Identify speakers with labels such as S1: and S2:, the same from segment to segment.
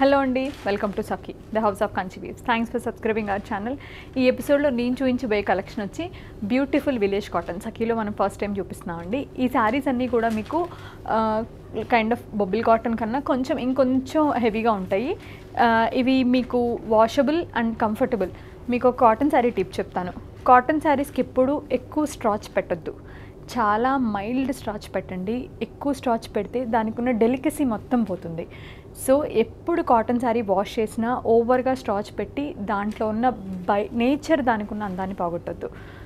S1: hello అండి welcome to Sakhi the house of Kanchi weaves thanks for subscribing our channel ఈ ఎపిసోడ్లో నేను చూపించబోయే కలెక్షన్ వచ్చి బ్యూటిఫుల్ విలేజ్ కాటన్ సఖీలో మనం ఫస్ట్ టైం చూపిస్తున్నామండి ఈ శారీస్ అన్నీ కూడా మీకు కైండ్ ఆఫ్ బొబ్బిల్ కాటన్ కన్నా కొంచెం ఇంకొంచెం హెవీగా ఉంటాయి ఆ, ఇవి మీకు వాషబుల్ అండ్ కంఫర్టబుల్ మీకు ఒక కాటన్ శారీ టిప్ చెప్తాను కాటన్ శారీస్కి ఎప్పుడు ఎక్కువ స్ట్రాచ్ పెట్టొద్దు చాలా మైల్డ్ స్టార్చ్ పెట్టండి ఎక్కువ స్టార్చ్ పెడితే దానికి ఉన్న డెలికసీ మొత్తం పోతుంది సో ఎప్పుడు కాటన్ శారీ వాష్ చేసినా ఓవర్గా స్టార్చ్ పెట్టి దాంట్లో ఉన్న బై నేచర్ దానికి ఉన్న అందాన్ని పోగొట్టద్దు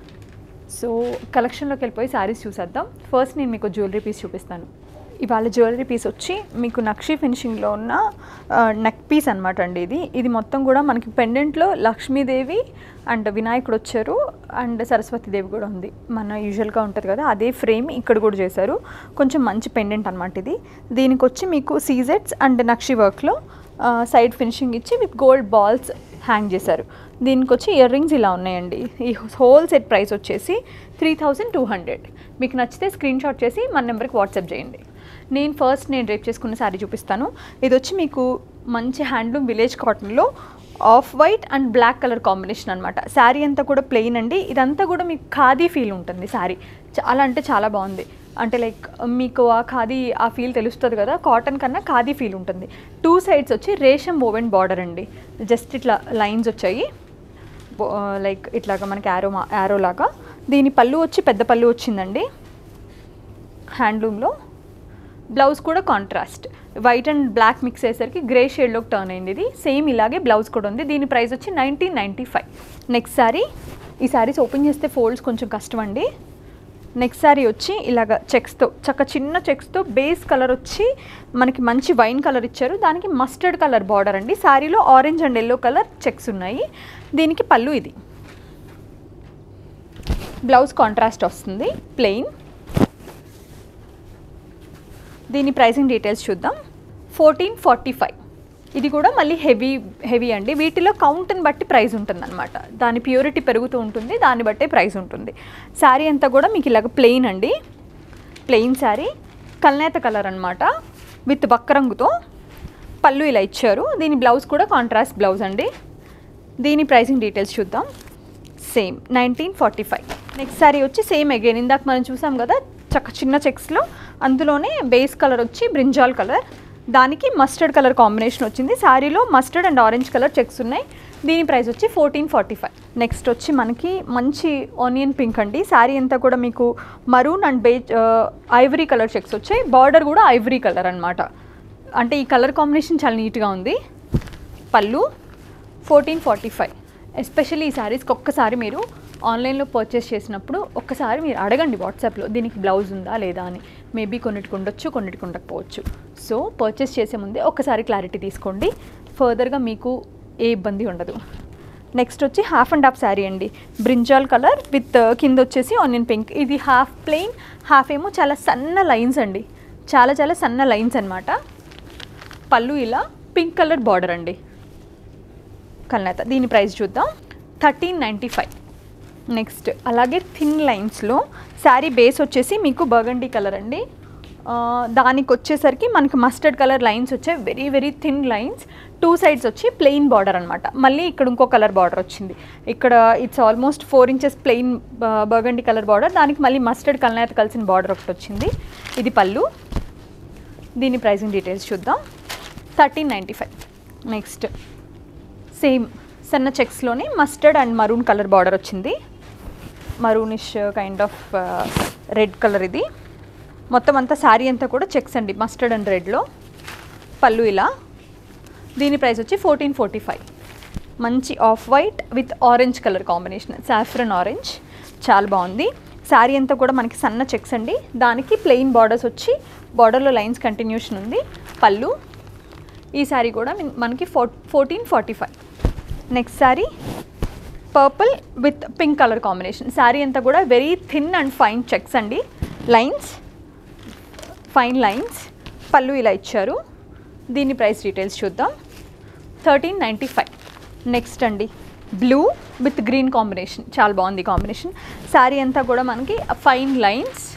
S1: సో కలెక్షన్లోకి వెళ్ళిపోయి శారీస్ చూసేద్దాం ఫస్ట్ నేను మీకు జ్యువెలరీ పీస్ చూపిస్తాను ఇవాళ జ్యువెలరీ పీస్ వచ్చి మీకు నక్షి ఫినిషింగ్లో ఉన్న నెక్ పీస్ అనమాట అండి ఇది ఇది మొత్తం కూడా మనకి పెండెంట్లో లక్ష్మీదేవి అండ్ వినాయకుడు వచ్చారు అండ్ సరస్వతీదేవి కూడా ఉంది మన యూజువల్గా ఉంటుంది కదా అదే ఫ్రేమ్ ఇక్కడ కూడా చేశారు కొంచెం మంచి పెండెంట్ అనమాట ఇది దీనికి వచ్చి మీకు సీజెట్స్ అండ్ నక్షి వర్క్లో సైడ్ ఫినిషింగ్ ఇచ్చి విత్ గోల్డ్ బాల్స్ హ్యాంగ్ చేశారు దీనికి వచ్చి ఇయర్ రింగ్స్ ఇలా ఉన్నాయండి ఈ హోల్ సెట్ ప్రైస్ వచ్చేసి త్రీ థౌజండ్ టూ హండ్రెడ్ మీకు నచ్చితే స్క్రీన్ షాట్ చేసి మన నెంబర్కి వాట్సాప్ చేయండి నేను ఫస్ట్ నేను రేప్ చేసుకున్న శారీ చూపిస్తాను ఇది వచ్చి మీకు మంచి హ్యాండ్లూమ్ విలేజ్ కాటన్లో off white and black colour combination అనమాట శారీ అంతా కూడా ప్లెయిన్ అండి ఇదంతా కూడా మీకు ఖాదీ ఫీల్ ఉంటుంది శారీ చాలా అంటే చాలా బాగుంది అంటే లైక్ మీకు ఆ ఖాదీ ఆ ఫీల్ తెలుస్తుంది కదా కాటన్ కన్నా ఖాదీ ఫీల్ ఉంటుంది టూ సైడ్స్ వచ్చి రేషం ఓవెన్ బార్డర్ అండి జస్ట్ ఇట్లా లైన్స్ వచ్చాయి లైక్ ఇట్లాగా మనకి యారో మా యారో లాగా దీని పళ్ళు వచ్చి పెద్ద పళ్ళు వచ్చిందండి హ్యాండ్లూమ్లో బ్లౌజ్ కూడా contrast white and black mix అయ్యేసరికి గ్రే షేడ్లోకి టర్న్ అయింది ఇది సేమ్ ఇలాగే బ్లౌజ్ కూడా ఉంది దీని ప్రైస్ వచ్చి nineteen ninety five next sari ఈ శారీస్ ఓపెన్ చేస్తే ఫోల్డ్స్ కొంచెం కష్టం అండి నెక్స్ట్ శారీ వచ్చి ఇలాగ చెక్స్తో చక్క చిన్న చెక్స్తో బేస్ కలర్ వచ్చి మనకి మంచి వైన్ కలర్ ఇచ్చారు దానికి మస్టర్డ్ కలర్ బార్డర్ అండి శారీలో orange and yellow colour checks ఉన్నాయి దీనికి పళ్ళు ఇది బ్లౌజ్ కాంట్రాస్ట్ వస్తుంది ప్లెయిన్ దీని ప్రైసింగ్ డీటెయిల్స్ చూద్దాం ఫోర్టీన్ ఫార్టీ ఫైవ్ ఇది కూడా మళ్ళీ హెవీ హెవీ అండి వీటిలో కౌంట్ని బట్టి ప్రైస్ ఉంటుందన్నమాట దాని ప్యూరిటీ పెరుగుతూ ఉంటుంది దాన్ని బట్టే ప్రైస్ ఉంటుంది శారీ అంతా కూడా మీకు ఇలాగ ప్లెయిన్ అండి ప్లెయిన్ శారీ కల్నేత కలర్ అనమాట విత్ బక్కరంగుతో పళ్ళు ఇలా ఇచ్చారు దీని బ్లౌజ్ కూడా కాంట్రాస్ట్ బ్లౌజ్ అండి దీని ప్రైసింగ్ డీటెయిల్స్ చూద్దాం same nineteen forty five next sari వచ్చి సేమ్ అగైన్ ఇందాక మనం చూసాం కదా చక్క చిన్న చెక్స్లో అందులోనే బేస్ కలర్ వచ్చి బ్రింజాల్ కలర్ దానికి మస్టర్డ్ కలర్ కాంబినేషన్ వచ్చింది శారీలో mustard and orange colour checks ఉన్నాయి దీని ప్రైస్ వచ్చి ఫోర్టీన్ ఫార్టీ ఫైవ్ నెక్స్ట్ వచ్చి మనకి మంచి ఆనియన్ పింక్ అండి శారీ అంతా కూడా మీకు maroon and beige ivory colour checks వచ్చాయి బార్డర్ కూడా ఐవరీ కలర్ అనమాట అంటే ఈ కలర్ కాంబినేషన్ చాలా నీట్గా ఉంది పళ్ళు ఫోర్టీన్ ఫార్టీ ఫైవ్ ఎస్పెషల్లీ ఈ శారీస్కి ఒక్కసారి మీరు ఆన్లైన్లో పర్చేస్ చేసినప్పుడు ఒక్కసారి మీరు అడగండి వాట్సాప్లో దీనికి బ్లౌజ్ ఉందా లేదా అని మేబీ కొన్నిటికి ఉండొచ్చు కొన్నిటికి ఉండకపోవచ్చు సో పర్చేస్ చేసే ముందే ఒక్కసారి క్లారిటీ తీసుకోండి ఫర్దర్గా మీకు ఏ ఇబ్బంది ఉండదు నెక్స్ట్ వచ్చి హాఫ్ అండ్ హాఫ్ శారీ అండి బ్రింజాల్ కలర్ విత్ కింద వచ్చేసి ఆనియన్ పింక్ ఇది హాఫ్ ప్లెయిన్ హాఫ్ ఏమో చాలా సన్న లైన్స్ అండి చాలా చాలా సన్న లైన్స్ అన్నమాట పళ్ళు ఇలా పింక్ కలర్ బార్డర్ అండి కల్నేత దీని ప్రైస్ చూద్దాం థర్టీన్ నైంటీ ఫైవ్ నెక్స్ట్ అలాగే థిన్ లైన్స్లో శారీ బేస్ వచ్చేసి మీకు బర్గండీ కలర్ అండి ఆ, దానికి వచ్చేసరికి మనకి మస్టర్డ్ కలర్ లైన్స్ వచ్చాయి very very thin lines two sides వచ్చి ప్లెయిన్ బార్డర్ అనమాట మళ్ళీ ఇక్కడ ఇంకో కలర్ బార్డర్ వచ్చింది ఇక్కడ it's almost four inches plain burgundy colour border దానికి మళ్ళీ మస్టర్డ్ కలర్ కలిసిన బార్డర్ ఒకటి వచ్చింది ఇది పళ్ళు దీని ప్రైసింగ్ డీటెయిల్స్ చూద్దాం thirteen ninety five next same సన్న చెక్స్లోనే mustard and maroon colour border వచ్చింది maroonish kind of red colour ఇది మొత్తం అంతా శారీ అంతా కూడా చెక్స్ అండి మస్టర్డ్ అండ్ రెడ్లో పళ్ళు ఇలా దీని ప్రైస్ వచ్చి ఫోర్టీన్ ఫార్టీ ఫైవ్ మంచి off white with orange colour combination saffron orange చాలా బాగుంది శారీ అంతా కూడా మనకి సన్న చెక్స్ అండి దానికి ప్లెయిన్ బార్డర్స్ వచ్చి బార్డర్లో లైన్స్ కంటిన్యూషన్ ఉంది పళ్ళు ఈ శారీ కూడా మిన్- మనకి four fourteen forty five next sari purple with pink colour combination sari అంతా కూడా very thin and fine checks అండి లైన్స్ ఫైన్ లైన్స్ పళ్ళు ఇలా ఇచ్చారు దీని ప్రైస్ డీటెయిల్స్ చూద్దాం థర్టీన్ నైంటీ ఫైవ్ నెక్స్ట్ అండి బ్లూ విత్ గ్రీన్ కాంబినేషన్ చాలా బాగుంది కాంబినేషన్ శారీ అంతా కూడా మనకి ఫైన్ లైన్స్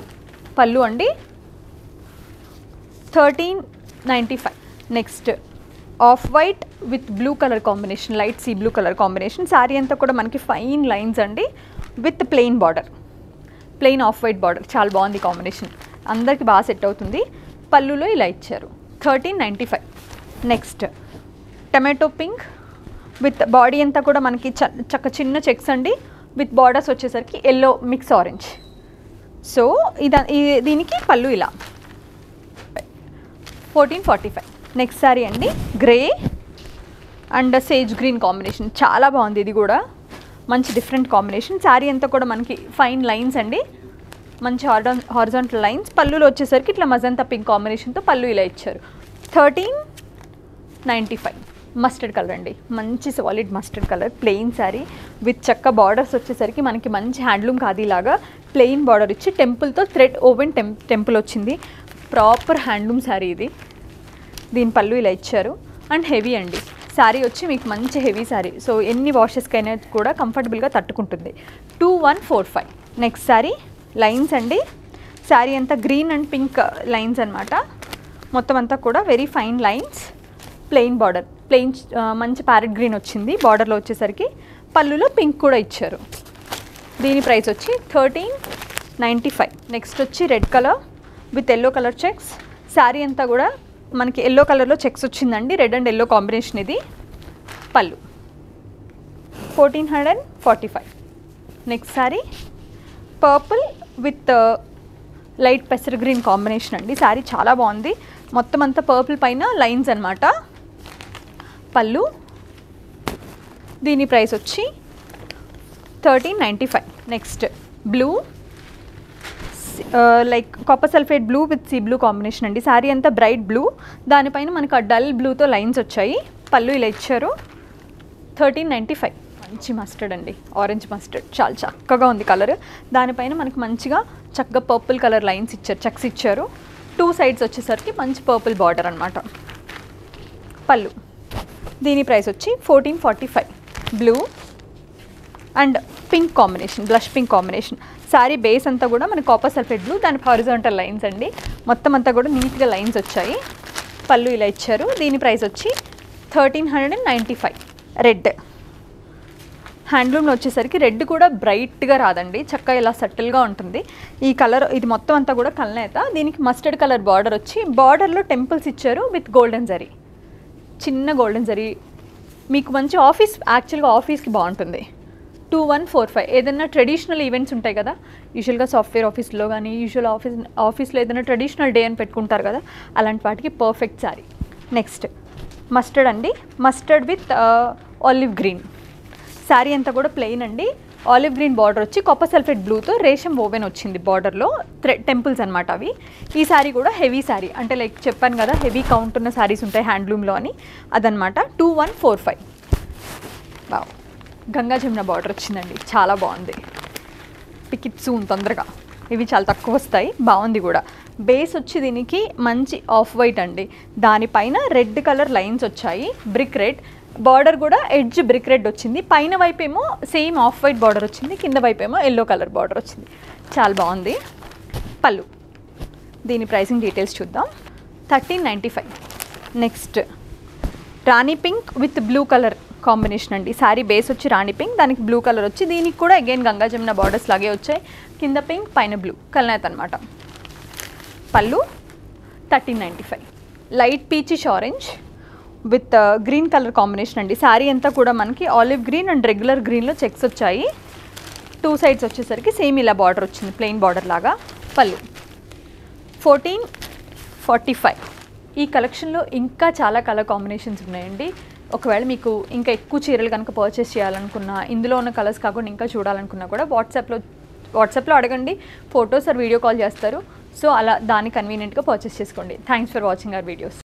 S1: పళ్ళు అండి thirteen ninety five next off white with blue colour combination light sea blue colour combination sari అంతా కూడా మనకి ఫైన్ లైన్స్ అండి with plain border plain off white border చాలా బాగుంది కాంబినేషన్ అందరికి బాగా సెట్ అవుతుంది పళ్ళులో ఇలా ఇచ్చారు thirteen ninety five next tomato pink with body అంతా కూడా మనకి చ చక్క చిన్న చెక్స్ అండి విత్ బార్డర్స్ వచ్చేసరికి ఎల్లో మిక్స్ ఆరెంజ్ సో ఇద ఈ- దీనికి పళ్ళు ఇలా fourteen forty five next sari అండి grey and sage green combination చాలా బాగుంది ఇది కూడా మంచి డిఫరెంట్ కాంబినేషన్ శారీ అంతా కూడా మనకి ఫైన్ లైన్స్ అండి మంచి హార్డన్ హారిజాంటల్ లైన్స్ పళ్ళులో వచ్చేసరికి ఇట్లా మజంతా పింక్ కాంబినేషన్తో పళ్ళు ఇలా ఇచ్చారు thirteen ninety five mustard colour అండి మంచి solid mustard colour plain sari with చక్క బార్డర్స్ వచ్చేసరికి మనకి మంచి హ్యాండ్లూమ్ ఖాదీలాగా ప్లెయిన్ బార్డర్ ఇచ్చి టెంపుల్తో థ్రెడ్ ఓవెన్ టెం టెంపుల్ వచ్చింది ప్రాపర్ హ్యాండ్లూమ్ శారీ ఇది దీని పళ్ళు ఇలా ఇచ్చారు అండ్ హెవీ అండి శారీ వచ్చి మీకు మంచి హెవీ శారీ సో ఎన్ని వాషెస్కైనా కూడా కంఫర్టబుల్గా తట్టుకుంటుంది two one four five next sari lines అండి శారీ అంతా గ్రీన్ అండ్ పింక్ లైన్స్ అన్నమాట మొత్తం అంతా కూడా very fine lines plain border plain మంచి ప్యారెట్ గ్రీన్ వచ్చింది బార్డర్లో వచ్చేసరికి పళ్ళులో పింక్ కూడా ఇచ్చారు దీని ప్రైస్ వచ్చి థర్టీన్ నైంటీ ఫైవ్ నెక్స్ట్ వచ్చి red colour with yellow colour checks sari అంతా కూడా మనకి ఎల్లో కలర్లో చెక్స్ వచ్చిందండి రెడ్ అండ్ ఎల్లో కాంబినేషన్ ఇది పళ్ళు fourteen hundred forty five next sari purple with light పెసర్ గ్రీన్ కాంబినేషన్ అండి శారీ చాలా బాగుంది మొత్తం అంతా పర్పుల్ పైన లైన్స్ అన్నమాట పళ్ళు దీని ప్రైస్ వచ్చి thirteen ninety five next blue like copper sulphate blue with sea blue combination అండి శారీ అంతా బ్రైట్ బ్లూ దానిపైన మనకు ఆ డల్ బ్లూతో లైన్స్ వచ్చాయి పళ్ళు ఇలా ఇచ్చారు థర్టీన్ నైంటీ ఫైవ్ మంచి మస్టర్డ్ అండి ఆరెంజ్ మస్టర్డ్ చాలా చక్కగా ఉంది కలర్ దానిపైన మనకి మంచిగా చక్కగా పర్పుల్ కలర్ లైన్స్ ఇచ్చారు చెక్స్ ఇచ్చారు టూ సైడ్స్ వచ్చేసరికి మంచి పర్పుల్ బార్డర్ అనమాట పళ్ళు దీని ప్రైస్ వచ్చి fourteen forty five blue and pink combination blush pink combination sari base అంతా కూడా మన కాపర్ సల్ఫేట్ బ్లూ దాని హారిజాంటల్ లైన్స్ అండి మొత్తం అంతా కూడా నీట్గా లైన్స్ వచ్చాయి పళ్ళు ఇలా ఇచ్చారు దీని ప్రైస్ వచ్చి thirteen hundred and ninety five red హ్యాండ్లూమ్లో వచ్చేసరికి రెడ్ కూడా బ్రైట్గా రాదండి చక్కగా ఇలా సటిల్గా ఉంటుంది ఈ కలర్ ఇది మొత్తం అంతా కూడా కలనేత దీనికి మస్టర్డ్ కలర్ బార్డర్ వచ్చి బార్డర్లో టెంపుల్స్ ఇచ్చారు విత్ గోల్డెన్ జరీ చిన్న గోల్డెన్ జరీ మీకు మంచి ఆఫీస్ యాక్చువల్గా ఆఫీస్కి బాగుంటుంది టూ వన్ ఫోర్ ఫైవ్ ఏదైనా ట్రెడిషనల్ ఈవెంట్స్ ఉంటాయి కదా యూజువల్గా సాఫ్ట్వేర్ ఆఫీస్లో కానీ యూజువల్ ఆఫీస్ ఆఫీస్లో ఏదైనా ట్రెడిషనల్ డే అని పెట్టుకుంటారు కదా అలాంటి వాటికి పర్ఫెక్ట్ శారీ నెక్స్ట్ మస్టర్డ్ అండి mustard with olive green sari అంతా కూడా ప్లెయిన్ అండి ఆలివ్ గ్రీన్ బార్డర్ వచ్చి కాపర్ సల్ఫేట్ బ్లూతో రేషం ఓవెన్ వచ్చింది బార్డర్లో థ్రె టెంపుల్స్ అనమాట అవి ఈ శారీ కూడా హెవీ శారీ అంటే లైక్ చెప్పాను కదా హెవీ కౌంట్ ఉన్న శారీస్ ఉంటాయి హ్యాండ్లూమ్లో అని అదనమాట టూ వన్ ఫోర్ ఫైవ్ బావ్ గంగా జమున బార్డర్ వచ్చిందండి చాలా బాగుంది పికిట్ సూన్ తొందరగా ఇవి చాలా తక్కువ వస్తాయి బాగుంది కూడా బేస్ వచ్చి దీనికి మంచి ఆఫ్ వైట్ అండి దానిపైన రెడ్ కలర్ లైన్స్ వచ్చాయి బ్రిక్ రెడ్ బార్డర్ కూడా ఎడ్జ్ బ్రిక్ రెడ్ వచ్చింది పైన వైపు ఏమో సేమ్ ఆఫ్ వైట్ బార్డర్ వచ్చింది కింద వైపు ఏమో ఎల్లో కలర్ బార్డర్ వచ్చింది చాలా బాగుంది పళ్ళు దీని ప్రైసింగ్ డీటెయిల్స్ చూద్దాం thirteen ninety five next rani pink with blue colour combination అండి శారీ బేస్ వచ్చి రాణి పింక్ దానికి బ్లూ కలర్ వచ్చి దీనికి కూడా అగైన్ గంగా జమున బార్డర్స్ లాగే వచ్చాయి కింద పింక్ పైన బ్లూ కల్నేత్ అనమాట పళ్ళు thirteen ninety five light peachish orange with green colour combination అండి శారీ అంతా కూడా మనకి ఆలివ్ గ్రీన్ అండ్ రెగ్యులర్ గ్రీన్లో చెక్స్ వచ్చాయి టూ సైడ్స్ వచ్చేసరికి సేమ్ ఇలా బార్డర్ వచ్చింది ప్లెయిన్ బార్డర్ లాగా పళ్ళు ఫోర్టీన్ ఫార్టీ ఫైవ్ ఈ కలెక్షన్లో ఇంకా చాలా కలర్ కాంబినేషన్స్ ఉన్నాయండి ఒకవేళ మీకు ఇంకా ఎక్కువ చీరలు కనుక పర్చేస్ చేయాలనుకున్నా ఇందులో ఉన్న కలర్స్ కాకుండా ఇంకా చూడాలనుకున్నా కూడా వాట్సాప్లో వాట్సాప్లో అడగండి ఫొటోస్ ఆర్ వీడియో కాల్ చేస్తారు సో అలా దాన్ని కన్వీనియంట్గా పర్చేస్ చేసుకోండి thanks for watching our videos